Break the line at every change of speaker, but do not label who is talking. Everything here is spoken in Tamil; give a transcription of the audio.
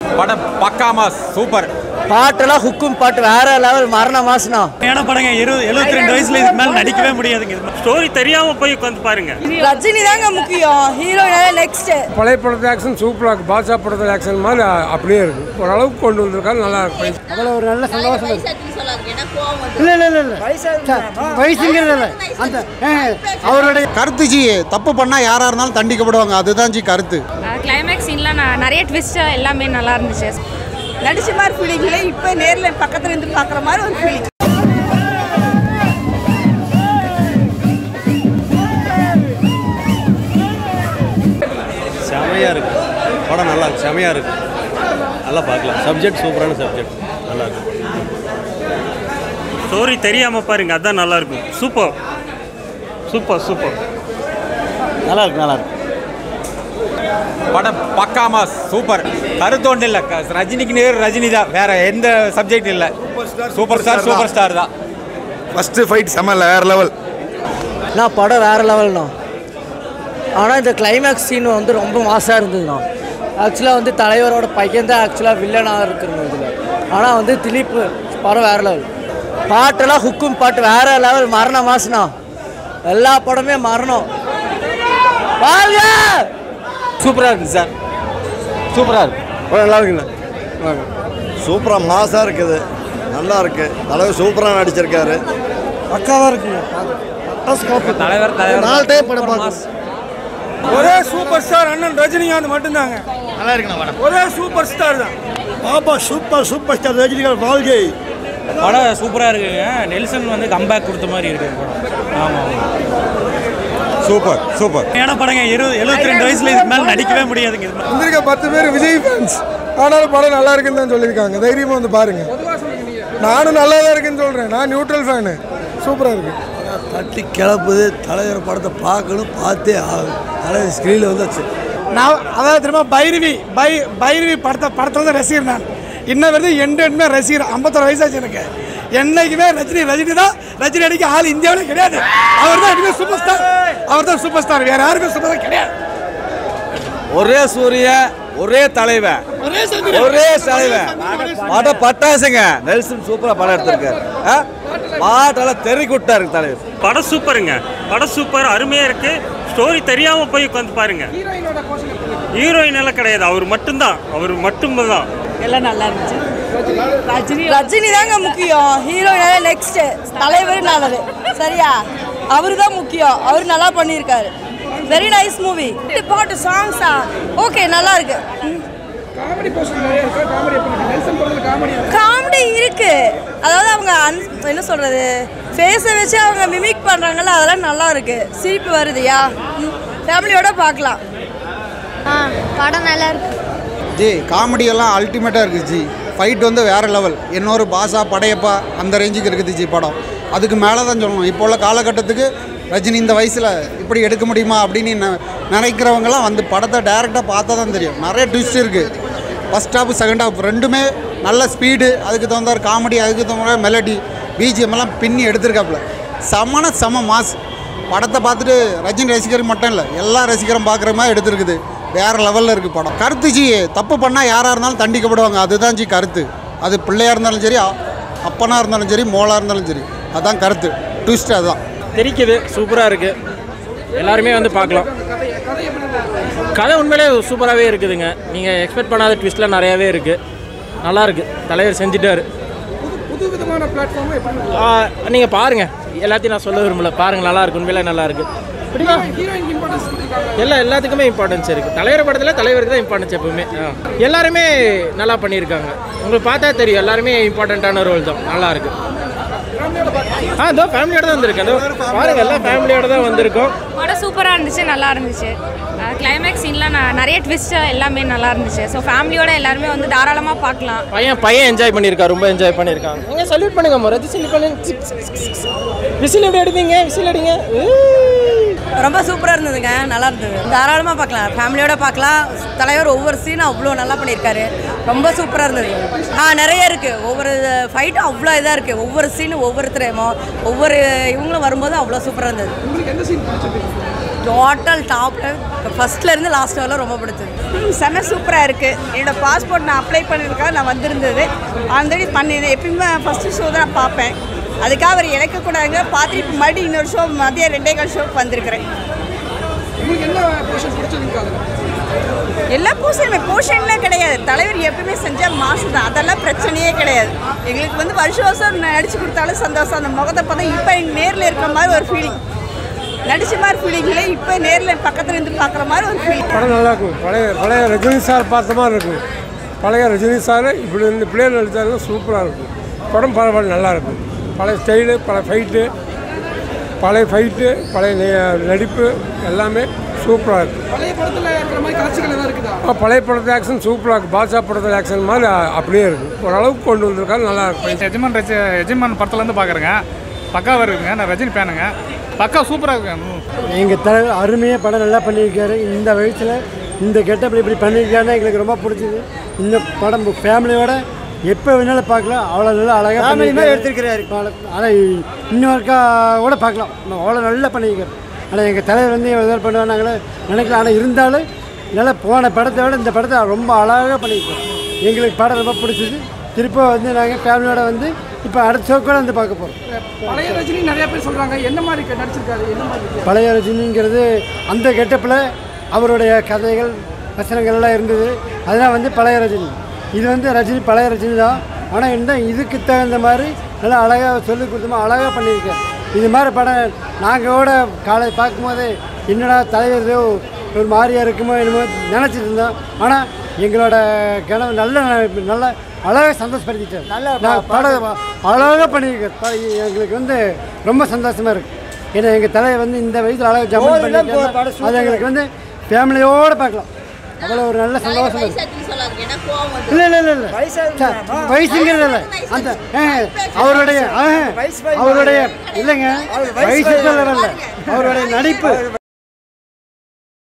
படம் பக்கா மாஸ் சூப்பர்
பாட்டெல்லாம் ஹுக்கும் பாட்டு வேற லெவல் மரண மாசனா
ஏன்னா படங்க இருபது எழுபத்தி ரெண்டு வயசுல இதுக்கு மேல நடிக்கவே முடியாதுங்க ஸ்டோரி தெரியாம போய் உட்காந்து பாருங்க
ரஜினி தாங்க முக்கியம் ஹீரோ நெக்ஸ்ட்
பழைய படத்து ஆக்ஷன் சூப்பராக இருக்குது பாட்ஷா படத்து ஆக்ஷன் மாதிரி அ- அப்படியே இருக்குது ஓரளவுக்கு கொண்டு வந்திருக்காரு நல்லா இருக்கு
அதில் ஒரு நல்ல சந்தோஷம் இல்லை இல்லை இல்லை இல்லை வயசுங்கிறது இல்லை அந்த அவருடைய
கருத்து ஜி தப்பு பண்ணால் யாராக இருந்தாலும் தண்டிக்கப்படுவாங்க அதுதான் ஜி கருத்து
கிளைமேக்ஸ் சீன்லாம் நான் நிறைய ட்விஸ்ட் எல்லாமே நல்லா இருந்துச்சு
நடிச்ச மாதிரி ஃபீலிங் இல்லை இப்போ நேரில் பக்கத்துல இருந்து பார்க்குற மாதிரி ஒரு ஃபீலிங்
செமையாக இருக்கு படம் நல்லா இருக்கு செமையாக இருக்கு நல்லா பார்க்கலாம் சப்ஜெக்ட் சூப்பரான சப்ஜெக்ட் நல்லா இருக்கு
ஸ்டோரி தெரியாம பாருங்க அதான் நல்லா இருக்கும் சூப்பர் சூப்பர் சூப்பர்
நல்லா இருக்கு நல்லா இருக்கு
படம் பக்கா மாஸ் சூப்பர் கருத்து ஒன்றும் இல்லை ரஜினிக்கு நேர் ரஜினி தான் வேற எந்த சப்ஜெக்ட் இல்லை சூப்பர் ஸ்டார் சூப்பர் ஸ்டார் தான்
ஃபஸ்ட்டு ஃபைட் செம்ம வேற லெவல்
நான் படம் வேற லெவல்ண்ணா ஆனால் இந்த கிளைமேக்ஸ் சீன் வந்து ரொம்ப மாசாக இருந்ததுண்ணா ஆக்சுவலாக வந்து தலைவரோட பையன் தான் ஆக்சுவலாக வில்லனாக இருக்கிறது இதில் ஆனால் வந்து திலீப் படம் வேற லெவல் பாட்டெல்லாம் ஹுக்கும் பாட்டு வேற லெவல் மரண மாசனா எல்லா படமே மரணம் வாழ்க
சூப்பராக இருக்குது சார் சூப்பராக இருக்கு
நல்லா இருக்குண்ணா நல்லா இருக்கு
சூப்பராக மாசாக இருக்குது நல்லா இருக்கு தலைவர் சூப்பராக நடிச்சிருக்காரு
பக்காவாக இருக்குங்க
தலைவர் தலைவர்
நாலு டைம் படம் பார்க்கணும்
ஒரே சூப்பர் ஸ்டார் அண்ணன் ரஜினிகாந்த் மட்டும்தாங்க
நல்லா இருக்குண்ணா படம்
ஒரே சூப்பர் ஸ்டார் தான்
பாப்பா சூப்பர் சூப்பர் ஸ்டார் ரஜினிகாந்த் வாழ்கை
படம் சூப்பரா இருக்குங்க நெல்சன் வந்து கம்பேக் கொடுத்த மாதிரி இருக்கு படம் ஆமா
சூப்பர் சூப்பர்
ஏன்னா படங்க இருபது எழுபத்தி ரெண்டு வயசுல இதுக்கு மேல நடிக்கவே முடியாதுங்க
வந்திருக்க பத்து பேர் விஜய் ஃபேன்ஸ் ஆனாலும் படம் நல்லா இருக்குன்னு தான் சொல்லியிருக்காங்க தைரியமாக வந்து பாருங்க நானும் நல்லா தான் இருக்குன்னு சொல்கிறேன் நான் நியூட்ரல் ஃபேனு சூப்பராக இருக்கு
தட்டி கிளப்புது தலைவர் படத்தை பார்க்கணும் பார்த்தே ஆகும் தலைவர் ஸ்க்ரீனில் வந்தாச்சு
நான் அதாவது திரும்ப பைரவி பை பைரவி படத்தை படத்தில் தான் ரசிகர் நான் இன்ன வரைக்கும் எண்டு எண்டுமே ரசிகர் ஐம்பத்தொரு வயசாச்சு எனக்கு என்னைக்குமே ரஜினி ரஜினி தான் ரஜினி அடிக்க ஆள் இந்தியாவிலே கிடையாது அவர் தான் எனக்கு சூப்பர் ஸ்டார் அவர் தான் சூப்பர் ஸ்டார் வேற யாருக்கும் சூப்பர் ஸ்டார் கிடையாது
ஒரே சூரிய ஒரே தலைவன் ஒரே தலைவன் படம் பட்டாசுங்க நெல்சன் சூப்பரா படம் எடுத்திருக்காரு ஆ? பாட்டெல்லாம் தெறி விட்டாரு தலைவர்
படம் சூப்பருங்க படம் சூப்பர் அருமையா இருக்கு ஸ்டோரி தெரியாம போய் உட்காந்து பாருங்க ஹீரோயின் எல்லாம் கிடையாது அவர் மட்டும்தான் அவர் மட்டும்தான்
எல்லாம் நல்லா இருந்துச்சு ரஜினி ரஜினி தாங்க முக்கியம் ஹீரோ நெக்ஸ்ட் தலைவர் நல்லது சரியா அவரு தான் முக்கியம் அவர் நல்லா பண்ணியிருக்காரு வெரி நைஸ் மூவி பாட்டு சாங்ஸா ஓகே நல்லா இருக்கு காமெடி இருக்கு அதாவது அவங்க அன்- என்ன சொல்றது ஃபேஸை வச்சு அவங்க மிமிக் பண்றாங்கல்ல அதெல்லாம் நல்லா இருக்கு சிரிப்பு வருதுயா ஃபேமிலியோட பார்க்கலாம்
படம் நல்லா இருக்கு
ஜி காமெடி எல்லாம் அல்டிமேட்டாக இருக்குது ஜி ஃபைட் வந்து வேற லெவல் இன்னொரு பாசா படையப்பா அந்த ரேஞ்சுக்கு இருக்குது ஜி படம் அதுக்கு மேலே தான் சொல்லணும் இப்போ உள்ள காலகட்டத்துக்கு ரஜினி இந்த வயசில் இப்படி எடுக்க முடியுமா அப்படின்னு ந- நினைக்கிறவங்கலாம் வந்து படத்தை டேரெக்டாக பார்த்தா தான் தெரியும் நிறைய ட்விஸ்ட் இருக்குது ஃபஸ்ட் ஹாஃப் செகண்ட் ஹாஃப் ரெண்டுமே நல்ல ஸ்பீடு அதுக்கு தகுந்த காமெடி அதுக்கு தகுந்த மெலடி பிஜிஎம் எல்லாம் பின்னி எடுத்திருக்காப்புல செமன செம மாஸ் படத்தை பார்த்துட்டு ரஜினி ரசிகர் மட்டும் இல்லை எல்லா ரசிகரும் பார்க்குற மாதிரி எடுத்திருக்குது வேறு லெவலில் இருக்குது படம் கருத்து ஜி தப்பு பண்ணால் யாராக இருந்தாலும் தண்டிக்கப்படுவாங்க அதுதான் ஜி கருத்து அது பிள்ளையாக இருந்தாலும் சரி அ- அப்பனாக இருந்தாலும் சரி மோளாக இருந்தாலும் சரி அதான் கருத்து ட்விஸ்ட் அதுதான்
தெரிக்குது சூப்பராக இருக்கு எல்லாருமே வந்து பார்க்கலாம் கதை உண்மையிலே சூப்பராகவே இருக்குதுங்க நீங்கள் எக்ஸ்பெக்ட் பண்ணாத ட்விஸ்ட்லாம் நிறையாவே இருக்குது நல்லா இருக்கு தலைவர் செஞ்சுட்டாரு நீங்கள் பாருங்கள் எல்லாத்தையும் நான் சொல்ல விரும்பல பாருங்கள் நல்லா இருக்கு உண்மையிலே நல்லா இருக்கு எல்லா எல்லாத்துக்குமே இம்பார்ட்டன்ஸ் இருக்குது தலைவர் படத்தில் தலைவருக்கு தான் இம்பார்ட்டன்ஸ் எப்பவுமே ஆ. எல்லாருமே நல்லா பண்ணியிருக்காங்க உங்களுக்கு பார்த்தா தெரியும் எல்லாருமே இம்பார்ட்டண்ட்டான ரோல் தான் நல்லா இருக்கு ஆ இதோ ஃபேமிலியோட தான் வந்திருக்கேன் அதோ பாருங்க எல்லாம் ஃபேமிலியோட தான் வந்திருக்கோம்
படம் சூப்பராக இருந்துச்சு நல்லா இருந்துச்சு கிளைமேக்ஸ் சீன்லாம் நான் நிறைய ட்விஸ்ட் எல்லாமே நல்லா இருந்துச்சு ஸோ ஃபேமிலியோட எல்லாருமே வந்து தாராளமாக பார்க்கலாம்
பையன் பையன் என்ஜாய் பண்ணியிருக்கா ரொம்ப என்ஜாய் பண்ணியிருக்கான் நீங்கள் சல்யூட் பண்ணுங்க முறை சில்லி பண்ணு விசில் எப்படி அடிப்பீங்க விசில் அடிங்க
ரொம்ப சூப்பராக இருந்ததுங்க நல்லா இருந்தது தாராளமாக பார்க்கலாம் ஃபேமிலியோட பார்க்கலாம் தலைவர் ஒவ்வொரு சீனும் அவ்வளோ நல்லா பண்ணியிருக்காரு ரொம்ப சூப்பராக இருந்தது ஆ நிறைய இருக்குது ஒவ்வொரு ஃபைட்டும் அவ்வளோ இதாக இருக்குது ஒவ்வொரு சீனும் ஒவ்வொருத்தரையும் ஒவ்வொரு இவங்களும் வரும்போது அவ்வளோ சூப்பராக இருந்தது டோட்டல் டாப்பில் ஃபஸ்ட்லேருந்து லாஸ்ட் வரலாம் ரொம்ப பிடிச்சது
செம சூப்பராக இருக்குது என்னோடய பாஸ்போர்ட் நான் அப்ளை பண்ணியிருக்கா நான் வந்திருந்தது ஆல்ரெடி பண்ணினேன் எப்பயுமே ஃபஸ்ட்டு ஷோ தான் நான் பார்ப்பேன் அதுக்காக அவர் இழக்கக்கூடாதுங்க பார்த்துட்டு இப்போ மறுபடியும் இன்னொரு ஷோ மதியம் ரெண்டே கால் ஷோக்கு வந்திருக்கிறேன்
உங்களுக்கு என்ன போர்ஷன் பிடிச்சிருக்கு அதில்
எல்லா போர்ஷனுமே போர்ஷன்லாம் கிடையாது தலைவர் எப்பயுமே செஞ்சால் மாசு தான் அதெல்லாம் பிரச்சனையே கிடையாது எங்களுக்கு வந்து வருஷம் வருஷம் நடிச்சு கொடுத்தாலும் சந்தோஷம் அந்த முகத்தை பார்த்தா இப்போ எங்கள் நேரில் இருக்கிற மாதிரி ஒரு ஃபீலிங் நடிச்ச மாதிரி ஃபீலிங் இல்லை இப்போ நேரில் பக்கத்துல இருந்து பார்க்குற மாதிரி ஒரு ஃபீலிங்
படம் நல்லா இருக்கும் பழைய பழைய ரஜினி சார் பார்த்த மாதிரி இருக்கும் பழைய ரஜினி சார் இப்படி இந்த பிள்ளைகள் நடித்தாலும் சூப்பராக இருக்கும் படம் பரவாயில்ல நல்லா இருக்கும் பழைய ஸ்டைலு பழைய ஃபைட்டு பழைய ஃபைட்டு பழைய நெ- நடிப்பு எல்லாமே சூப்பராக இருக்குது
பழைய படத்தில் இருக்கிற மாதிரி காட்சிகள் எதாவது இருக்குதா
ஆ, பழைய படத்து ஆக்ஷன் சூப்பராக இருக்குது பாட்ஷா படத்து ஆக்ஷன் மாதிரி அ- அப்படியே இருக்குது ஓரளவுக்கு கொண்டு வந்திருக்காரு நல்லா இருக்கும்
எஜமான் ரஜ எஜமான் படத்துலேருந்து பார்க்குறேங்க பக்காவாக இருக்குங்க நான் ரஜினி ஃபேனுங்க பக்கா சூப்பராக இருக்குங்க
எங்கள் தலைவர் அருமையாக படம் நல்லா பண்ணியிருக்காரு இந்த வயசில் இந்த கெட்டப்பில் இப்படி பண்ணியிருக்காருன்னா எங்களுக்கு ரொம்ப பிடிச்சது இந்த படம் ஃபேமிலியோட எப்போ வேணாலும் பார்க்கலாம் அவ்வளோ நல்லா அழகாக
Family மாதிரி
எடுத்துருக்கிறாரு ஆனால் இன்னும் ஒருக்கா கூட பார்க்கலாம் இன்னும் அவ்வளோ நல்லா பண்ணியிருக்காரு ஆனால் எங்கள் தலைவர் வந்து இவ்வளோ இதாக பண்ணுவாங்களே நினைக்கலாம் ஆனால் இருந்தாலும் நல்லா போன படத்தை விட இந்த படத்தை ரொம்ப அழகாக பண்ணியிருக்காரு எங்களுக்கு படம் ரொம்ப பிடிச்சது திரும்ப வந்து நாங்கள் ஃபேமிலியோட வந்து இப்போ அடுத்த ஷோ கூட வந்து பார்க்க போகிறோம்
பழைய ரஜினி நிறைய பேர் சொல்கிறாங்க என்ன மாதிரி க- நடிச்சிருக்காரு என்ன மாதிரி இருக்கு?
பழைய ரஜினிங்கிறது அந்த கெட்டப்பில் அவருடைய கதைகள் வசனங்கள் எல்லாம் இருந்தது அதெல்லாம் வந்து பழைய ரஜினி இது வந்து ரஜினி பழைய ரஜினி தான் ஆனால் இந்த இதுக்கு தகுந்த மாதிரி நல்லா அழகாக சொல்லி கொடுத்தோமா அழகாக பண்ணியிருக்கேன் இது மாதிரி படம் நாங்கள் கூட காலை பார்க்கும்போது என்னடா தலைவர் ஏதோ ஒரு மாதிரியா இருக்குமோ என்னமோ நினச்சிட்டு இருந்தோம் ஆனால் எங்களோட கனவு நல்ல நினைப்பு, நல்ல அழகாக சந்தோஷப்படுத்திட்டார் நல்லா படம் அழகாக பண்ணியிருக்கார் ப- எங்களுக்கு வந்து ரொம்ப சந்தோஷமாக இருக்குது ஏன்னா எங்கள் தலையை வந்து இந்த வயசில் அழகாக ஜம்மன் பண்ணியிருக்காங்க அது எங்களுக்கு வந்து ஃபேமிலியோடு பார்க்கலாம் அவ்வளோ ஒரு நல்ல சந்தோஷம் இருக்கு இல்லை இல்லை இல்லை இல்லை வயசுங்கிறது இல்லை அந்த ஆஹ், அவருடைய ஆஹ், அவருடைய இல்லைங்க வயசு சொல்லவில்லை அவருடைய நடிப்பு